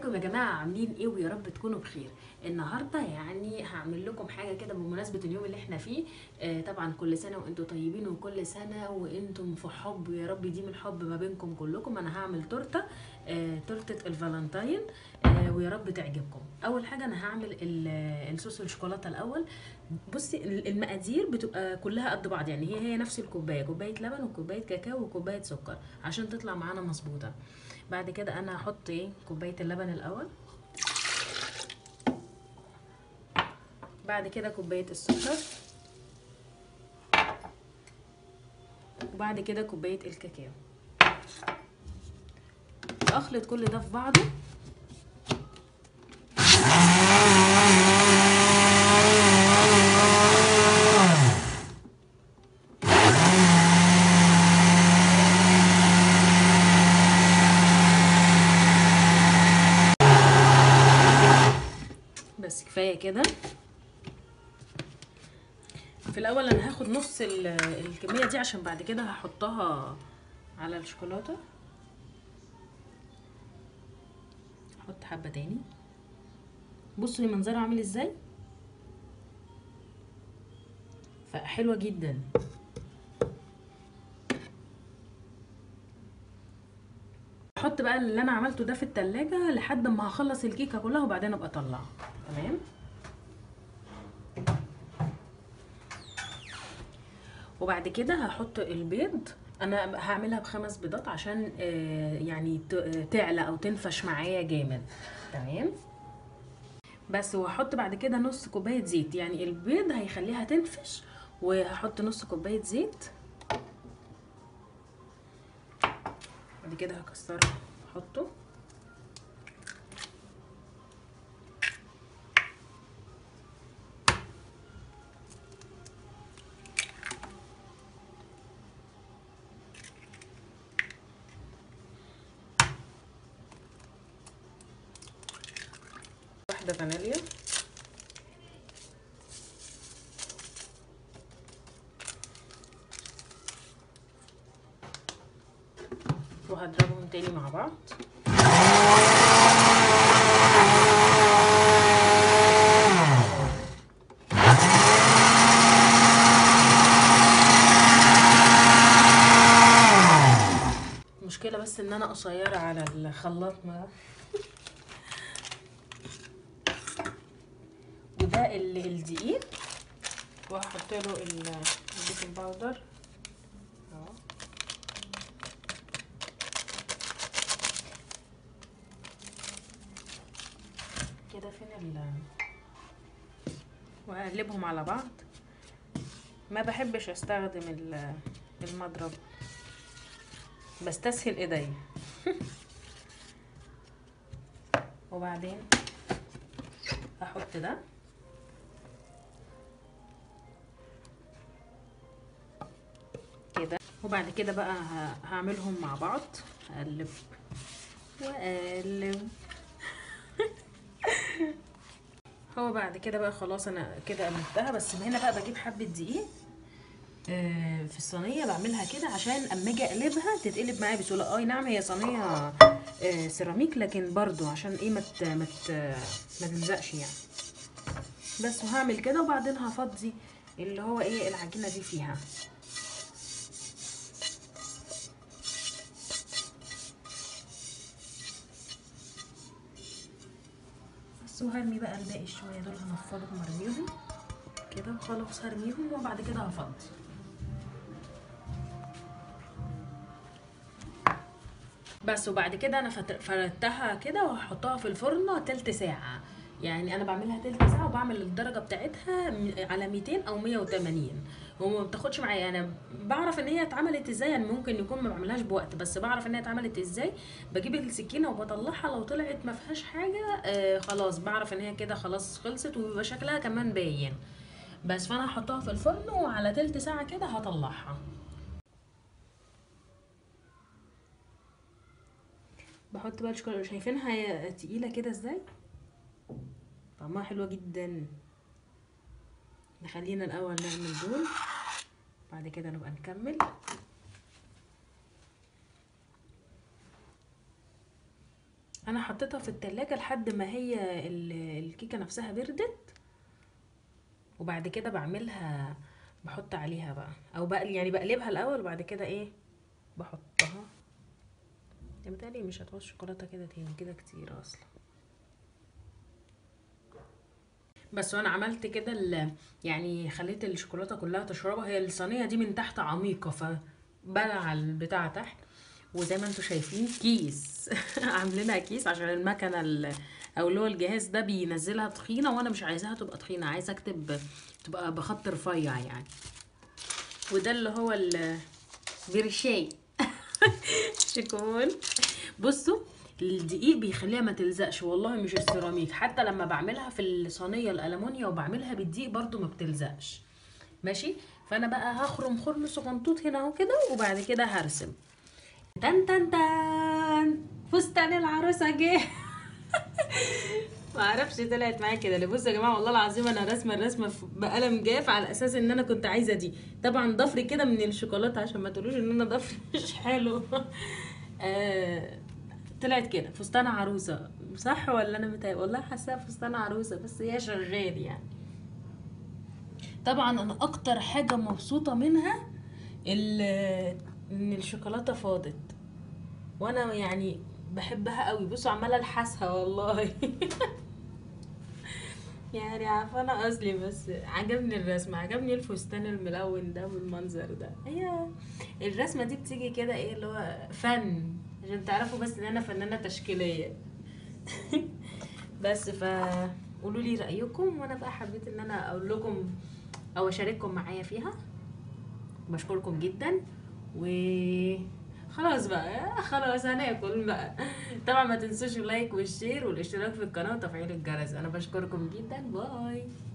ازيكم يا جماعه عاملين ايه ويا رب تكونوا بخير النهارده يعني هعمل لكم حاجه كده بمناسبه اليوم اللي احنا فيه آه طبعا كل سنه وانتم طيبين وكل سنه وانتم في حب ويا رب يديم الحب ما بينكم كلكم انا هعمل تورته آه تورته الفالنتاين آه ويا رب تعجبكم اول حاجه انا هعمل ال- الصوص الشوكولاته الاول بصي المقادير بتبقى كلها قد بعض يعني هي هي نفس الكوبايه كوبايه لبن وكوبايه كاكاو وكوبايه سكر عشان تطلع معانا مظبوطه بعد كده انا هحط ايه كوبايه اللبن الاول بعد كده كوبايه السكر وبعد كده كوبايه الكاكاو اخلط كل ده في بعضه بس كفايه كده في الاول انا هاخد نص ال- الكميه دي عشان بعد كده هحطها على الشوكولاته احط حبه تاني بصوا منظرها عامل ازاي فحلوه جدا احط بقى اللي انا عملته ده في التلاجة لحد ما هخلص الكيكه كلها وبعدين ابقى اطلعها تمام وبعد كده هحط البيض انا هعملها بخمس بيضات عشان آه يعني ت- تعلى او تنفش معايا جامد تمام بس وهحط بعد كده نص كوبايه زيت يعني البيض هيخليها تنفش وهحط نص كوبايه زيت بعد كده هكسره احطه واحدة فانيليا وهضربهم تاني مع بعض المشكلة بس ان انا قصيرة على الخلاط ما وده ال- الدقيق وهحط له ال- البيكنج باودر اهو كده فين ال واقلبهم على بعض ما بحبش استخدم ال- المضرب بستسهل ايديا وبعدين هحط ده كده وبعد كده بقى ه- هعملهم مع بعض اقلب واقلب هو بعد كده بقى خلاص انا كده قلبتها بس هنا بقى بجيب حبه دقيق آه، في الصينيه بعملها كده عشان اما اجي اقلبها تتقلب معايا بسهوله اي نعم هي صينيه آه، سيراميك لكن برضو عشان ايه ما مت مت ما تلزقش يعني بس وهعمل كده وبعدين هفضي اللي هو ايه العجينه دي فيها بس وهرمي بقى الباقي شويه دول هنفضهم ارميهم كده وخلاص هرميهم وبعد كده هفضي بس وبعد كده انا فت- فردتها كده وهحطها في الفرن تلت ساعه يعني انا بعملها تلت ساعه وبعمل الدرجه بتاعتها م- على 200 او 180 وما بتاخدش معايا انا بعرف ان هي اتعملت ازاي يعني ممكن يكون ما بعملهاش بوقت بس بعرف ان هي اتعملت ازاي بجيب السكينه وبطلعها لو طلعت ما فيهاش حاجه آه خلاص بعرف ان هي كده خلاص خلصت وبيبقى شكلها كمان باين بس فانا هحطها في الفرن وعلى تلت ساعه كده هطلعها بحط بقى الشوكولاته شايفينها هي تقيله كده ازاي طعمها حلوه جدا نخلينا الاول نعمل دول بعد كده نبقى نكمل انا حطيتها في التلاجة لحد ما هي ال- الكيكة نفسها بردت وبعد كده بعملها بحط عليها بقى او بقى يعني بقلبها الاول وبعد كده ايه بحطها يا متهيألي مش هتعوز شوكولاتة كده تاني كده كتير اصلا بس وانا عملت كده ال- يعني خليت الشوكولاته كلها تشربها هي الصينيه دي من تحت عميقه فبلع البتاع تحت وزي ما انتم شايفين كيس عاملينها كيس عشان المكنه ال- او اللي هو الجهاز ده بينزلها تخينه وانا مش عايزاها تبقى تخينه عايزه اكتب تبقى بخط رفيع يعني وده اللي هو الفيرشاي شكون بصوا الدقيق بيخليها ما تلزقش والله مش السيراميك حتى لما بعملها في الصينيه الالومنيا وبعملها بالدقيق برضو ما بتلزقش ماشي فانا بقى هخرم خرم صغنطوط هنا اهو كده وبعد كده هرسم تن تن تن فستان العروسه جه ما اعرفش طلعت معايا كده ليه بصوا يا جماعه والله العظيم انا راسمه الرسمه في- بقلم جاف على اساس ان انا كنت عايزه دي طبعا ضفري كده من الشوكولاته عشان ما تقولوش ان انا ضفري مش حلو آه طلعت كده فستان عروسه صح ولا انا متهيأ والله حاساها فستان عروسه بس هي شغال يعني طبعا انا اكتر حاجه مبسوطه منها ال- ان الشوكولاته فاضت وانا يعني بحبها قوي بصوا عماله الحسها والله يعني عارفه انا اصلي بس عجبني الرسمه عجبني الفستان الملون ده والمنظر ده هي الرسمه دي بتيجي كده ايه اللي هو فن عشان تعرفوا بس ان انا فنانه تشكيليه بس ف قولوا لي رايكم وانا بقى حبيت ان انا اقول لكم او اشارككم معايا فيها بشكركم جدا و خلاص بقى خلاص هناكل بقى طبعا ما تنسوش اللايك والشير والاشتراك في القناه وتفعيل الجرس انا بشكركم جدا باي